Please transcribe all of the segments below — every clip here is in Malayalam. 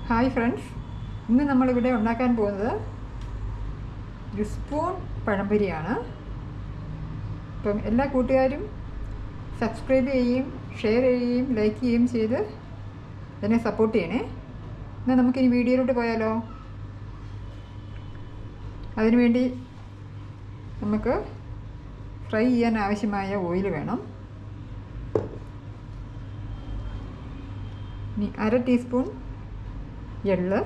ഹായ് ഫ്രണ്ട്സ് ഇന്ന് നമ്മളിവിടെ ഉണ്ടാക്കാൻ പോകുന്നത് ഒരു സ്പൂൺ പഴംപൊരിയാണ് അപ്പം എല്ലാ കൂട്ടുകാരും സബ്സ്ക്രൈബ് ചെയ്യുകയും ഷെയർ ചെയ്യുകയും ലൈക്ക് ചെയ്യുകയും ചെയ്ത് എന്നെ സപ്പോർട്ട് ചെയ്യണേ എന്നാൽ നമുക്കിനി വീഡിയോയിലോട്ട് പോയാലോ അതിനുവേണ്ടി നമുക്ക് ഫ്രൈ ചെയ്യാൻ ആവശ്യമായ ഓയിൽ വേണം ഇനി അര ടീസ്പൂൺ എള്ള്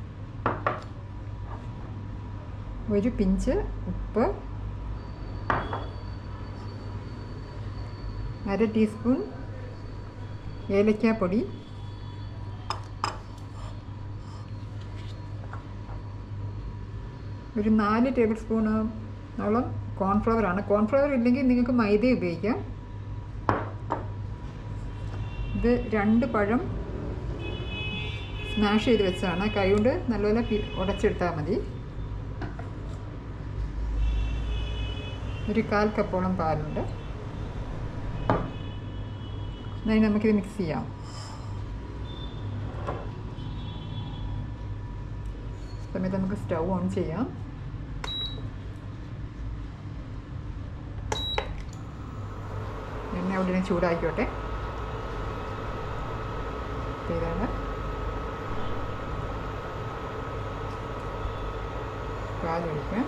ഒരു പിഞ്ച് ഉപ്പ് അര ടീസ്പൂൺ ഏലക്കാപ്പൊടി ഒരു നാല് ടേബിൾ സ്പൂണോളം കോൺഫ്ലവർ ആണ് കോൺഫ്ലവർ ഇല്ലെങ്കിൽ നിങ്ങൾക്ക് മൈദ ഉപയോഗിക്കാം ഇത് രണ്ട് പഴം സ്മാഷ് ചെയ്ത് വെച്ചതാണ് കൈകൊണ്ട് നല്ലപോലെ പി ഉടച്ചെടുത്താൽ മതി ഒരു കാൽ കപ്പോളം പാലുണ്ട് എന്നാൽ നമുക്കിത് മിക്സ് ചെയ്യാം സമയത്ത് നമുക്ക് സ്റ്റൗ ഓൺ ചെയ്യാം എണ്ണ അവിടെ ചൂടാക്കിക്കോട്ടെ ഇതാണ് പാലൊഴിക്കാം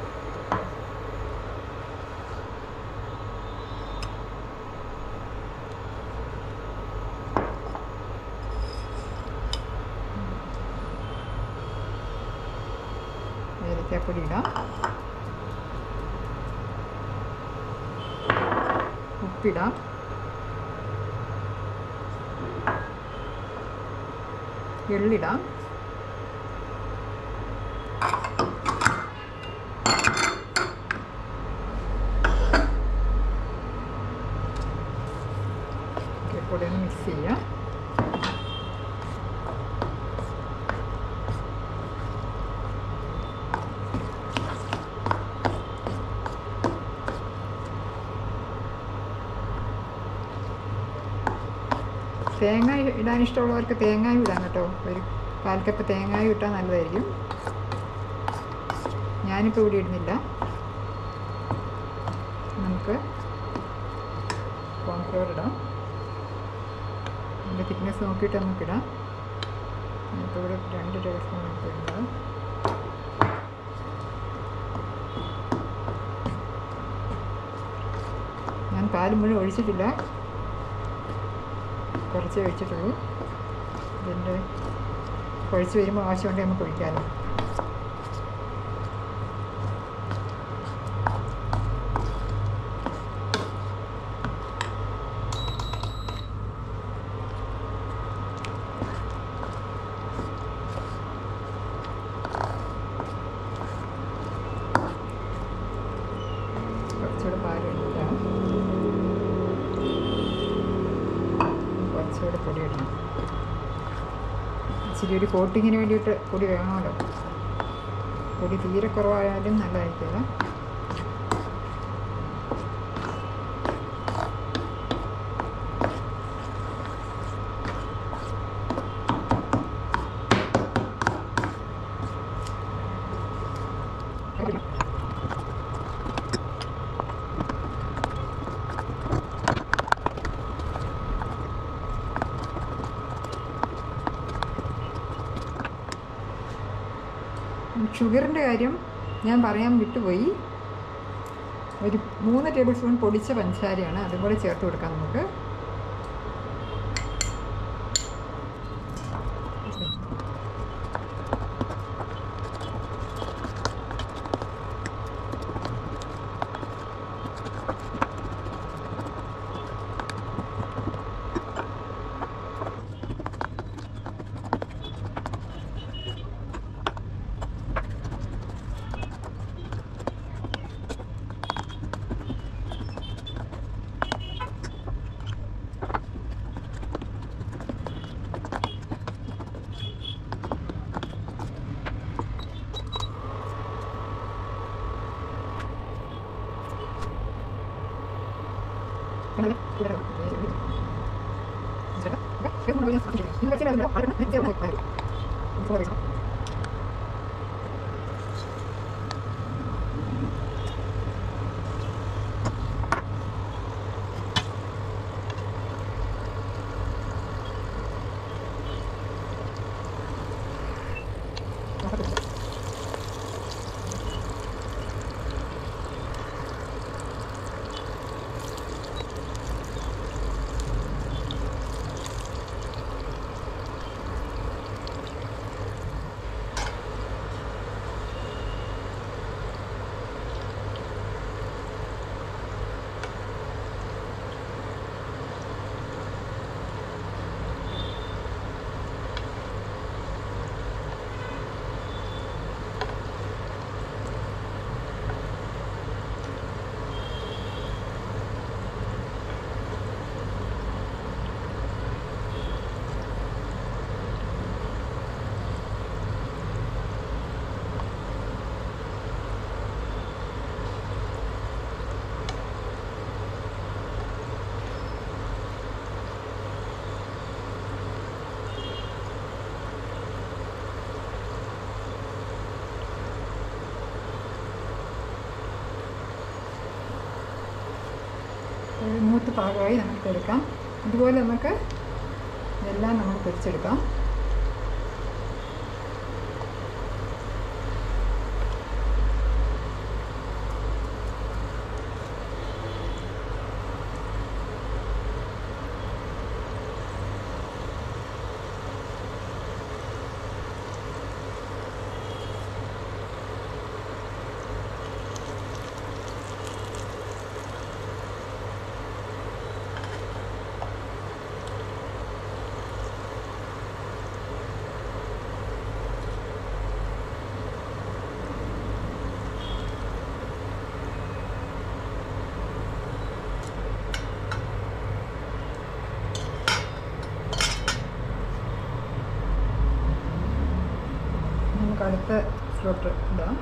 ഏലക്കാപ്പൊടി ഇടാം ഉപ്പിടാം എള്ളിടാം പൊടി ഒന്ന് മിക്സ് ചെയ്യാം തേങ്ങ ഇടാൻ ഇഷ്ടമുള്ളവർക്ക് തേങ്ങായും ഇടാം കേട്ടോ ഒരു കാൽ കപ്പ് തേങ്ങായും ഇട്ടാൽ നല്ലതായിരിക്കും ഞാനിപ്പോൾ ഇവിടെ ഇടുന്നില്ല നമുക്ക് കോൺഫ്ലവർ ഇടാം അതിൻ്റെ തിക്നെസ് നോക്കിയിട്ട് നമുക്കിടാം ഇപ്പോൾ ഇവിടെ രണ്ട് ടേബിൾ സ്പൂൺ നമുക്ക് ഇടാം ഞാൻ പാല് മുഴുവൻ ഒഴിച്ചിട്ടില്ല കുറച്ച് ഒഴിച്ചിട്ടുള്ളൂ ഇതിൻ്റെ കുഴച്ച് വരുമ്പോൾ ആവശ്യമുണ്ടെങ്കിൽ നമുക്ക് ഒഴിക്കാമല്ലോ കുറച്ചുകൂടെ പാൽ ഒഴിക്കാം കുറച്ചുകൂടെ പൊടി ഇടണം ഇച്ചിരി ഒരു കോട്ടിങ്ങിന് വേണ്ടിയിട്ട് പൊടി വേണമല്ലോ പൊടി തീരെ കുറവായാലും നല്ലതായിരിക്കില്ല ഷുഗറിൻ്റെ കാര്യം ഞാൻ പറയാൻ വിട്ടുപോയി ഒരു മൂന്ന് ടേബിൾ സ്പൂൺ പൊടിച്ച പഞ്ചസാരയാണ് അതും കൂടെ ചേർത്ത് കൊടുക്കാം നമുക്ക് ഉപ്പ് കുറയ്ക്കണം ഒരു മൂത്ത് പാകമായി നമുക്ക് എടുക്കാം ഇതുപോലെ നമുക്ക് ഇതെല്ലാം നമുക്ക് പൊരിച്ചെടുക്കാം നമുക്ക് അടുത്ത സ്ലോട്ട് ഇടാം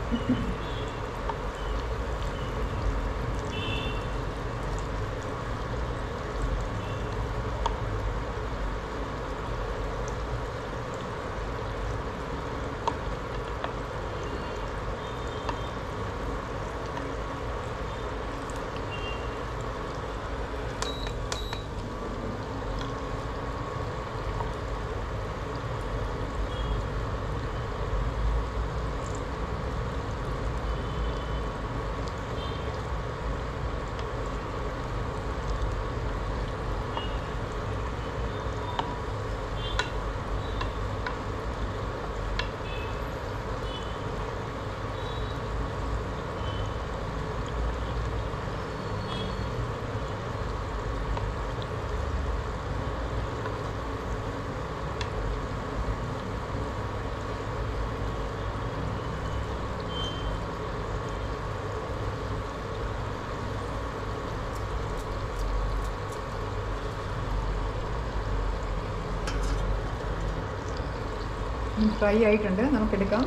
ഫ്രൈ ആയിട്ടുണ്ട് നമുക്കെടുക്കാം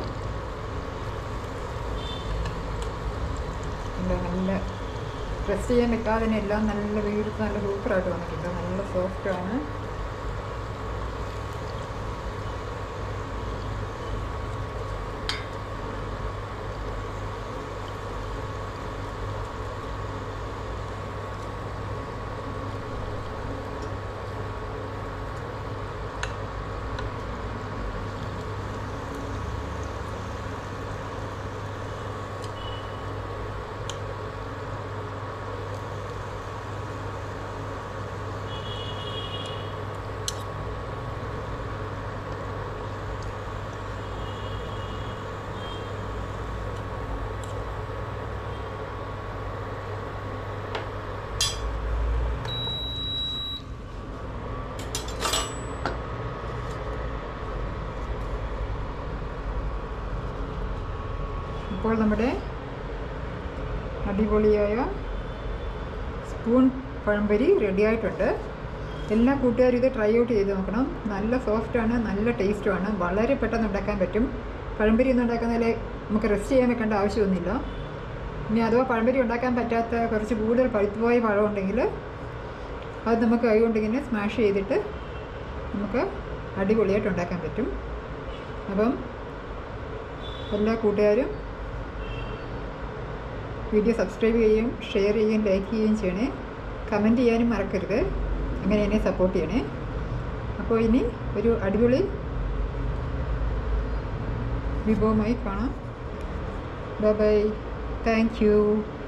എന്താ നല്ല പ്രസ് ചെയ്യാൻ വെക്കാതെ തന്നെ എല്ലാം നല്ല വീർത്ത് നല്ല സൂപ്പറായിട്ട് വന്നിട്ടുണ്ട് നല്ല സോഫ്റ്റാണ് ഇപ്പോൾ നമ്മുടെ അടിപൊളിയായ സ്പൂൺ പഴംപൊരി റെഡി ആയിട്ടുണ്ട് എല്ലാ കൂട്ടുകാരും ഇത് ട്രൈ ഔട്ട് ചെയ്ത് നോക്കണം നല്ല സോഫ്റ്റാണ് നല്ല ടേസ്റ്റുമാണ് വളരെ പെട്ടെന്ന് ഉണ്ടാക്കാൻ പറ്റും പഴംപൊരി ഒന്നും ഉണ്ടാക്കുന്നതിൽ നമുക്ക് റെസ്റ്റ് ചെയ്യാൻ വെക്കേണ്ട ആവശ്യമൊന്നുമില്ല ഇനി അഥവാ പഴംപൊരി ഉണ്ടാക്കാൻ പറ്റാത്ത കുറച്ച് കൂടുതൽ പഴുത്തുപോയ പഴം ഉണ്ടെങ്കിൽ അത് നമുക്ക് കൈ കൊണ്ടിങ്ങനെ സ്മാഷ് ചെയ്തിട്ട് നമുക്ക് അടിപൊളിയായിട്ട് ഉണ്ടാക്കാൻ പറ്റും അപ്പം എല്ലാ കൂട്ടുകാരും വീഡിയോ സബ്സ്ക്രൈബ് ചെയ്യുകയും ഷെയർ ചെയ്യുകയും ലൈക്ക് ചെയ്യുകയും ചെയ്യണേ കമൻറ്റ് ചെയ്യാനും മറക്കരുത് അങ്ങനെ എന്നെ സപ്പോർട്ട് ചെയ്യണേ അപ്പോൾ ഇനി ഒരു അടിപൊളി വിഭവമായി കാണാം ബൈ ബൈ താങ്ക് യു